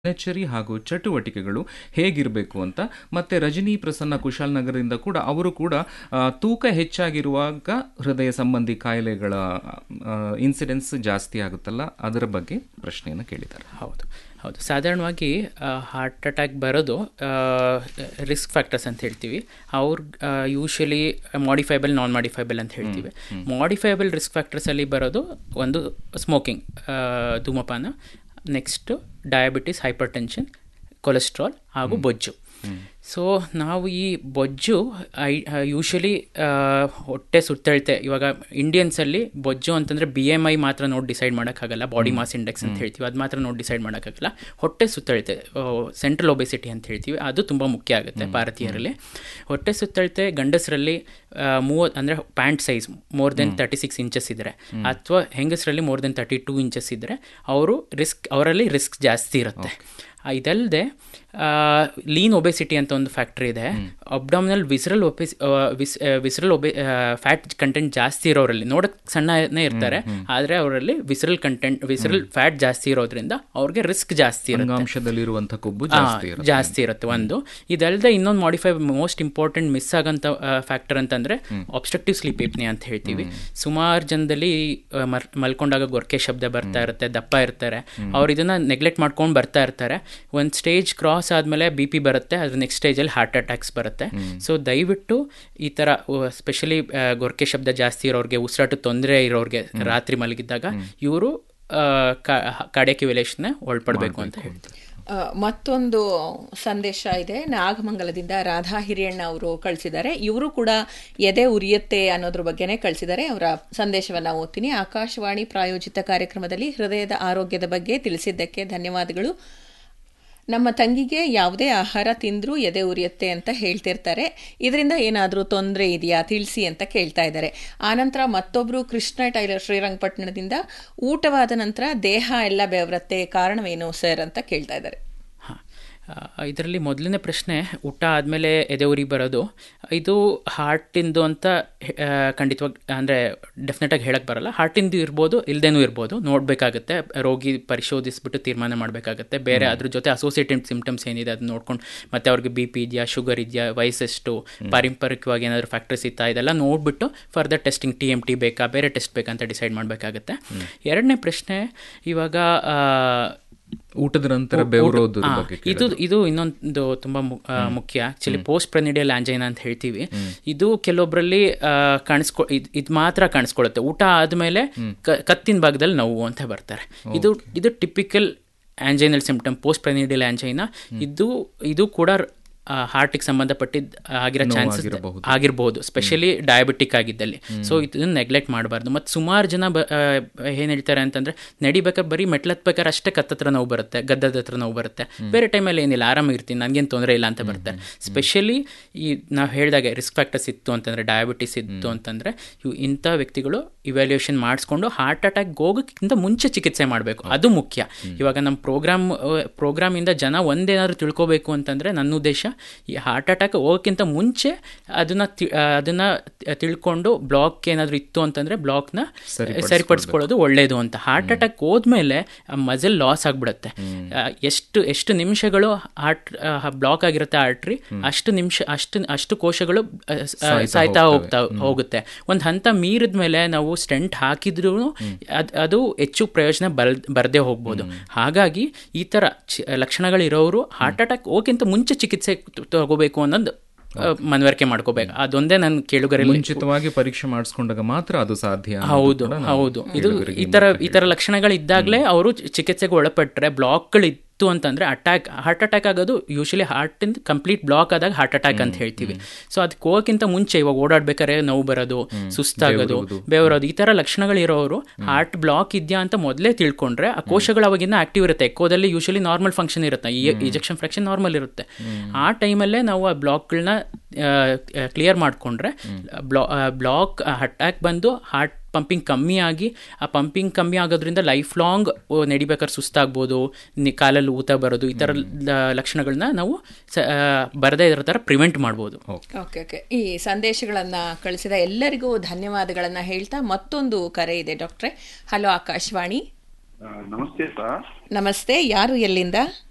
ದಿನಚರಿ ಹಾಗೂ ಚಟುವಟಿಕೆಗಳು ಹೇಗಿರಬೇಕು ಅಂತ ಮತ್ತೆ ರಜನಿ ಪ್ರಸನ್ನ ಕುಶಾಲನಗರದಿಂದ ಕೂಡ ಅವರು ಕೂಡ ಆ, ತೂಕ ಹೆಚ್ಚಾಗಿರುವಾಗ ಹೃದಯ ಸಂಬಂಧಿ ಕಾಯಿಲೆಗಳ ಇನ್ಸಿಡೆನ್ಸ್ ಜಾಸ್ತಿ ಆಗುತ್ತಲ್ಲ ಅದರ ಬಗ್ಗೆ ಪ್ರಶ್ನೆಯನ್ನು ಕೇಳಿದ್ದಾರೆ ಹೌದು ಹೌದು ಸಾಧಾರಣವಾಗಿ ಹಾರ್ಟ್ ಅಟ್ಯಾಕ್ ಬರೋದು ರಿಸ್ಕ್ ಫ್ಯಾಕ್ಟರ್ಸ್ ಅಂತ ಹೇಳ್ತೀವಿ ಅವ್ರ ಯೂಶಲಿ ಮಾಡಿಫೈಬಲ್ ನಾನ್ ಮಾಡಿಫೈಬಲ್ ಅಂತ ಹೇಳ್ತೀವಿ ಮಾಡಿಫೈಬಲ್ ರಿಸ್ಕ್ ಫ್ಯಾಕ್ಟರ್ಸಲ್ಲಿ ಬರೋದು ಒಂದು ಸ್ಮೋಕಿಂಗ್ ಧೂಮಪಾನ next diabetes hypertension cholesterol ಹಾಗೂ ಬೊಜ್ಜು ಸೊ ನಾವು ಈ ಬೊಜ್ಜು ಐ ಯೂಶಲಿ ಹೊಟ್ಟೆ ಸುತ್ತಳತೆ ಇವಾಗ ಇಂಡಿಯನ್ಸಲ್ಲಿ ಬೊಜ್ಜು ಅಂತಂದರೆ ಬಿ ಎಮ್ ಐ ಮಾತ್ರ ನೋಡಿ ಡಿಸೈಡ್ ಮಾಡೋಕ್ಕಾಗಲ್ಲ ಬಾಡಿ ಮಾಸ್ ಇಂಡೆಕ್ಸ್ ಅಂತ ಹೇಳ್ತೀವಿ ಅದು ಮಾತ್ರ ನೋಡಿ ಡಿಸೈಡ್ ಮಾಡೋಕ್ಕಾಗಲ್ಲ ಹೊಟ್ಟೆ ಸುತ್ತಳತೆ ಸೆಂಟ್ರಲ್ ಒಬೆಸಿಟಿ ಅಂತ ಹೇಳ್ತೀವಿ ಅದು ತುಂಬ ಮುಖ್ಯ ಆಗುತ್ತೆ ಭಾರತೀಯರಲ್ಲಿ ಹೊಟ್ಟೆ ಸುತ್ತಳತೆ ಗಂಡಸರಲ್ಲಿ ಮೂವತ್ತು ಅಂದರೆ pant size more than thirty six inches ಇದ್ದರೆ ಅಥವಾ ಹೆಂಗಸರಲ್ಲಿ more than thirty two inches ಇದ್ದರೆ ಅವರು ರಿಸ್ಕ್ ಅವರಲ್ಲಿ ರಿಸ್ಕ್ ಜಾಸ್ತಿ ಇರುತ್ತೆ ಇದಲ್ಲದೆ ಲೀನ್ ಒಬೆಸಿಟಿ ಅಂತ ಒಂದು ಫ್ಯಾಕ್ಟ್ರಿ ಇದೆ ಅಬ್ಡಾಮಿನಲ್ ವಿಸ್ರಲ್ ಒಬೆಸ್ ವಿಸ್ ವಿಸ್ರಲ್ ಒಬೆ ಫ್ಯಾಟ್ ಕಂಟೆಂಟ್ ಜಾಸ್ತಿ ಇರೋರಲ್ಲಿ ನೋಡಕ್ ಸಣ್ಣನೇ ಇರ್ತಾರೆ ಆದರೆ ಅವರಲ್ಲಿ ವಿಸ್ರಲ್ ಕಂಟೆಂಟ್ ವಿಸ್ರಲ್ ಫ್ಯಾಟ್ ಜಾಸ್ತಿ ಇರೋದ್ರಿಂದ ಅವ್ರಿಗೆ ರಿಸ್ಕ್ ಜಾಸ್ತಿ ಇರುತ್ತೆ ಅಂಗಾಂಶದಲ್ಲಿರುವಂಥ ಕೊಬ್ಬು ಆ, ಜಾಸ್ತಿ ಇರುತ್ತೆ ಜಾಸ್ತಿ ಇರುತ್ತೆ ಒಂದು ಇದಲ್ಲದೆ ಇನ್ನೊಂದು ಮಾಡಿಫೈ ಮೋಸ್ಟ್ ಇಂಪಾರ್ಟೆಂಟ್ ಮಿಸ್ ಆಗಂತ ಫ್ಯಾಕ್ಟರ್ ಅಂತಂದ್ರೆ ಆಬ್ಸ್ಟ್ರಕ್ಟಿವ್ ಸ್ಲೀಪ್ ಏಪ್ನಿ ಅಂತ ಹೇಳ್ತೀವಿ ಸುಮಾರು ಜನದಲ್ಲಿ ಆ, ಮರ್- ಮಲ್ಕೊಂಡಾಗ ಗೊರ್ಕೆ ಶಬ್ದ ಬರ್ತಾ ಇರುತ್ತೆ ದಪ್ಪ ಇರ್ತಾರೆ ಅವ್ರು ಇದನ್ನ ನೆಗ್ಲೆಕ್ಟ್ ಮಾಡ್ಕೊಂಡು ಬರ್ತಾ ಇರ್ತಾರೆ ಒಂದು ಸ್ಟೇಜ್ ಕ್ರಾಸ್ ಆದ್ಮೇಲೆ ಬಿ ಪಿ ಬರುತ್ತೆ ಅದ್ರ ನೆಕ್ಸ್ಟ್ ಸ್ಟೇಜಲ್ಲಿ ಹಾರ್ಟ್ ಅಟ್ಯಾಕ್ಸ್ ಬರುತ್ತೆ ಸೊ ದಯವಿಟ್ಟು ಈ ಥರ ಸ್ಪೆಷಲಿ ಗೊರ್ಕೆ ಶಬ್ದ ಜಾಸ್ತಿ ಇರೋರಿಗೆ ಉಸಿರಾಟ ತೊಂದರೆ ಇರೋರಿಗೆ ರಾತ್ರಿ ಮಲಗಿದ್ದಾಗ ಇವರು ಕಾರ್ಡಿಯಕ್ ಇವ್ಯಾಲ್ಯೂಷನ್ ಒಳಪಡಬೇಕು ಅಂತ ಹೇಳ್ತೀವಿ ಆ, ಮತ್ತೊಂದು ಸಂದೇಶ ಇದೆ ನಾಗಮಂಗಲದಿಂದ ರಾಧಾ ಹಿರಿಯಣ್ಣ ಅವರು ಕಳಿಸಿದ್ದಾರೆ ಇವರು ಕೂಡ ಎದೆ ಉರಿಯುತ್ತೆ ಅನ್ನೋದ್ರ ಬಗ್ಗೆನೇ ಕಳಿಸಿದ್ದಾರೆ ಅವರ ಸಂದೇಶವನ್ನ ಓದ್ತೀನಿ ಆಕಾಶವಾಣಿ ಪ್ರಾಯೋಜಿತ ಕಾರ್ಯಕ್ರಮದಲ್ಲಿ ಹೃದಯದ ಆರೋಗ್ಯದ ಬಗ್ಗೆ ತಿಳಿಸಿದ್ದಕ್ಕೆ ಧನ್ಯವಾದಗಳು ನಮ್ಮ ತಂಗಿಗೆ ಯಾವುದೇ ಆಹಾರ ತಿಂದ್ರೂ ಎದೆ ಉರಿಯುತ್ತೆ ಅಂತ ಹೇಳ್ತಿರ್ತಾರೆ ಇದರಿಂದ ಏನಾದರೂ ತೊಂದರೆ ಇದೆಯಾ ತಿಳಿಸಿ ಅಂತ ಕೇಳ್ತಾ ಇದ್ದಾರೆ ಆನಂತರ ಮತ್ತೊಬ್ರು ಕೃಷ್ಣ ಟೈಲರ್ ಶ್ರೀರಂಗಪಟ್ಟಣದಿಂದ ಊಟವಾದ ನಂತರ ದೇಹ ಎಲ್ಲ ಬೆವರತ್ತೆ ಕಾರಣವೇನು ಸರ್ ಅಂತ ಕೇಳ್ತಾ ಇದ್ದಾರೆ ಹಾಂ ಇದರಲ್ಲಿ ಮೊದಲನೇ ಪ್ರಶ್ನೆ ಊಟ ಆದಮೇಲೆ ಎದೆ ಉರಿ ಬರೋದು ಇದು ಹಾರ್ಟಿಂದು ಅಂತ ಆ, ಖಂಡಿತವಾಗಿ ಅಂದರೆ ಡೆಫಿನೆಟಾಗಿ ಹೇಳಕ್ಕೆ ಬರಲ್ಲ ಹಾರ್ಟಿಂದು ಇರ್ಬೋದು ಇಲ್ದೇನೂ ಇರ್ಬೋದು ನೋಡಬೇಕಾಗತ್ತೆ ರೋಗಿ ಪರಿಶೋಧಿಸ್ಬಿಟ್ಟು ತೀರ್ಮಾನ ಮಾಡಬೇಕಾಗತ್ತೆ ಬೇರೆ ಅದ್ರ ಜೊತೆ ಅಸೋಸಿಯೇಟೆಡ್ ಸಿಂಪ್ಟಮ್ಸ್ ಏನಿದೆ ಅದನ್ನ ನೋಡ್ಕೊಂಡು ಮತ್ತೆ ಅವ್ರಿಗೆ ಬಿ ಪಿ ಇದೆಯಾ ಶುಗರ್ ಇದೆಯಾ ವಯಸ್ಸೆಷ್ಟು ಪಾರಂಪರಿಕವಾಗಿ ಏನಾದರೂ ಫ್ಯಾಕ್ಟರ್ಸ್ ಇತ್ತಾ ಇದೆಲ್ಲ ನೋಡಿಬಿಟ್ಟು further testing T M T ಬೇಕಾ ಬೇರೆ ಟೆಸ್ಟ್ ಬೇಕಾ ಅಂತ ಡಿಸೈಡ್ ಮಾಡಬೇಕಾಗತ್ತೆ ಎರಡನೇ ಪ್ರಶ್ನೆ ಇವಾಗ ಆ, ಊಟದ ನಂತರ ಬೆವರೋದ್ರ ಆ, ಬಗ್ಗೆ ಇದು ಇದು ಇನ್ನೊಂದು ತುಂಬಾ ಮು- ಆ, ಮುಖ್ಯ ಆಕ್ಚುಲಿ ಪೋಸ್ಟ್ ಪ್ರೆನಿಡಿಯಲ್ ಆಂಜೈನಾ ಅಂತ ಹೇಳ್ತೀವಿ ಇದು ಕೆಲವೊಬ್ಬರಲ್ಲಿ ಕಾಣಿಸ್ಕೊ ಇದು ಮಾತ್ರ ಕಾಣಿಸ್ಕೊಳ್ಳುತ್ತೆ ಊಟ ಆದ್ಮೇಲೆ ಕ- ಕತ್ತಿನ ಭಾಗದಲ್ಲಿ ನೋವು ಅಂತ ಬರ್ತಾರೆ ಇದು ಇದು typical anginal symptom postprandial angina ಇದು ಇದು ಕೂಡ ಹಾರ್ಟಿಗೆ ಸಂಬಂಧಪಟ್ಟಿದ್ದ ಆಗಿರೋ ಚಾನ್ಸಸ್ ಆಗಿರಬಹುದು. ಆಗಿರ್ಬೋದು ಸ್ಪೆಷಲಿ ಡಯಾಬಿಟಿಕ್ ಆಗಿದ್ದಲ್ಲಿ ಸೊ ಇದನ್ನ ನೆಗ್ಲೆಕ್ಟ್ ಮಾಡಬಾರ್ದು ಮತ್ತು ಸುಮಾರು ಜನ ಬ ಏನು ಹೇಳ್ತಾರೆ ಅಂತಂದ್ರೆ ನಡಿಬೇಕಾದ್ರೆ ಬರೀ ಮೆಟ್ಲತ್ಬೇಕಾದ್ರೆ ಅಷ್ಟೇ ಕತ್ತತ್ರ ನೋವು ಬರುತ್ತೆ ಗದ್ದದ ಹತ್ರ ನೋವು ಬರುತ್ತೆ ಬೇರೆ ಟೈಮಲ್ಲಿ ಏನಿಲ್ಲ ಆರಾಮಾಗಿರ್ತೀನಿ ನನಗೇನು ತೊಂದರೆ ಇಲ್ಲ ಅಂತ ಬರ್ತಾರೆ ಸ್ಪೆಷಲಿ ಈ ನಾವು ಹೇಳಿದಾಗೆ ರಿಸ್ಕ್ ಫ್ಯಾಕ್ಟರ್ಸ್ ಇತ್ತು ಅಂತಂದ್ರೆ ಡಯಾಬಿಟಿಸ್ ಇತ್ತು ಅಂತಂದ್ರೆ ಇವು ಇಂಥ ವ್ಯಕ್ತಿಗಳು ಇವ್ಯಾಲ್ಯೂಯೇಷನ್ ಮಾಡಿಸ್ಕೊಂಡು ಹಾರ್ಟ್ ಅಟ್ಯಾಕ್ ಹೋಗೋಕ್ಕಿಂತ ಮುಂಚೆ ಚಿಕಿತ್ಸೆ ಮಾಡಬೇಕು ಅದು ಮುಖ್ಯ ಇವಾಗ ನಮ್ಮ ಪ್ರೋಗ್ರಾಮ್ ಪ್ರೋಗ್ರಾಮಿಂದ ಜನ ಒಂದೇನಾದ್ರು ತಿಳ್ಕೊಬೇಕು ಅಂತಂದ್ರೆ ನನ್ನ ಉದ್ದೇಶ ಈ ಹಾರ್ಟ್ ಅಟ್ಯಾಕ್ ಹೋಗೋಕ್ಕಿಂತ ಮುಂಚೆ ಅದನ್ನ ತಿ- ಆ, ಅದನ್ನ ತಿಳ್ಕೊಂಡು ಬ್ಲಾಕ್ ಏನಾದ್ರು ಇತ್ತು ಅಂತಂದ್ರೆ ಬ್ಲಾಕ್ನ ಸರಿಪಡಿಸ್ಕೊಳ್ಳೋದು ಒಳ್ಳೇದು ಅಂತ ಹಾರ್ಟ್ ಅಟ್ಯಾಕ್ ಹೋದ್ಮೇಲೆ ಮಜಲ್ ಲಾಸ್ ಆಗ್ಬಿಡುತ್ತೆ ಆ, ಎಷ್ಟು ಎಷ್ಟು ನಿಮಿಷಗಳು ಹಾರ್ಟ್ ಬ್ಲಾಕ್ ಆಗಿರುತ್ತೆ ಆರ್ಟ್ರಿ ಅಷ್ಟು ನಿಮಿಷ ಅಷ್ಟು ಅಷ್ಟು ಕೋಶಗಳು ಆ, ಆ, ಸಾಯ್ತಾ ಹೋಗ್ತಾ ಹೋಗುತ್ತೆ ಒಂದು ಹಂತ ಮೀರಿದ ಮೇಲೆ ನಾವು ಸ್ಟೆಂಟ್ ಹಾಕಿದ್ರು ಅದು ಹೆಚ್ಚು ಪ್ರಯೋಜನ ಬರ್ ಬರದೇ ಹೋಗ್ಬೋದು ಹಾಗಾಗಿ ಈ ಥರ ಚಿ- ಲಕ್ಷಣಗಳಿರೋರು ಹಾರ್ಟ್ ಅಟ್ಯಾಕ್ ಹೋಗಿಂತ ಮುಂಚೆ ಚಿಕಿತ್ಸೆ ತ- ತಗೋಬೇಕು ಅನ್ನೋದು ಆ, ಮನವರಿಕೆ ಮಾಡ್ಕೋಬೇಕು ಅದೊಂದೇ ನನ್ನ ಕೇಳುಗರಲ್ಲಿ ಮುಂಚಿತವಾಗಿ ಪರೀಕ್ಷೆ ಮಾಡಿಸ್ಕೊಂಡಾಗ ಮಾತ್ರ ಅದು ಸಾಧ್ಯ ಅನ್ನೋದು ಹೌದು ಕೂಡ ನಾವು ಹೌದು ಇದು ಕೇಳುಗರಿಗೆ ಈ ತರ ಈ ತರ ಲಕ್ಷಣಗಳಿದ್ದಾಗಲೇ ಅವರು ಚಿಕಿತ್ಸೆಗೆ ಒಳಪಟ್ಟರೆ ಬ್ಲಾಕ್ಗಳು ಇತ್ತು ಅಂತಂದ್ರೆ ಅಟ್ಯಾಕ್ ಹಾರ್ಟ್ ಅಟ್ಯಾಕ್ ಆಗೋದು ಯೂಶಲಿ ಹಾರ್ಟಿಂದ ಕಂಪ್ಲೀಟ್ ಬ್ಲಾಕ್ ಆದಾಗ ಹಾರ್ಟ್ ಅಟ್ಯಾಕ್ ಅಂತ ಹೇಳ್ತೀವಿ ಸೊ ಅದಕ್ಕೆ ಹೋಗೋಕ್ಕಿಂತ ಮುಂಚೆ ಇವಾಗ ಓಡಾಡ್ಬೇಕಾದ್ರೆ ನೋವು ಬರೋದು ಸುಸ್ತಾಗೋದು ಬೆವರೋದು ಈ ತರ ಲಕ್ಷಣಗಳಿರೋರು ಹಾರ್ಟ್ ಬ್ಲಾಕ್ ಇದೆಯಾ ಅಂತ ಮೊದಲೇ ತಿಳ್ಕೊಂಡ್ರೆ ಆ ಕೋಶಗಳು ಅವಾಗಿನ್ನ ಆಕ್ಟಿವ್ ಇರುತ್ತೆ ಎಕೋದಲ್ಲಿ ಯೂಶಲಿ ನಾರ್ಮಲ್ ಫಂಕ್ಷನ್ ಇರುತ್ತೆ ಇಜೆಕ್ಷನ್ ಫ್ರಾಕ್ಷನ್ ನಾರ್ಮಲ್ ಇರುತ್ತೆ ಆ ಟೈಮಲ್ಲೇ ನಾವು ಆ ಬ್ಲಾಕ್ಗಳನ್ನ ಕ್ಲಿಯರ್ ಮಾಡಿಕೊಂಡ್ರೆ ಬ್ಲಾ ಬ್ಲಾಕ್ ಅಟ್ಯಾಕ್ ಬಂದು ಹಾರ್ಟ್ ಪಂಪಿಂಗ್ ಕಮ್ಮಿ ಆಗಿ ಆ ಪಂಪಿಂಗ್ ಕಮ್ಮಿ ಆಗೋದ್ರಿಂದ ಲೈಫ್ ಲಾಂಗ್ ನಡಿಬೇಕಾದ್ರೆ ಸುಸ್ತಾಗ್ಬೋದು ನಿ- ಕಾಲಲ್ಲಿ ಊತ ಬರೋದು ಈ ಥರ ಲ- ಲಕ್ಷಣಗಳನ್ನ ನಾವು ಸ- ಆ, ಬರದೇ ಇರೋ ಥರ ಪ್ರಿವೆಂಟ್ ಮಾಡ್ಬೋದು ಓಕೆ ಓಕೆ ಈ ಸಂದೇಶಗಳನ್ನ ಕಳಿಸಿದ ಎಲ್ಲರಿಗೂ ಧನ್ಯವಾದಗಳನ್ನ ಹೇಳ್ತಾ ಮತ್ತೊಂದು ಕರೆ ಇದೆ ಡಾಕ್ಟ್ರೆ ಹಲೋ ಆಕಾಶವಾಣಿ ಆ, ನಮಸ್ತೆ ಸರ್ ನಮಸ್ತೆ ಯಾರು ಎಲ್ಲಿಂದ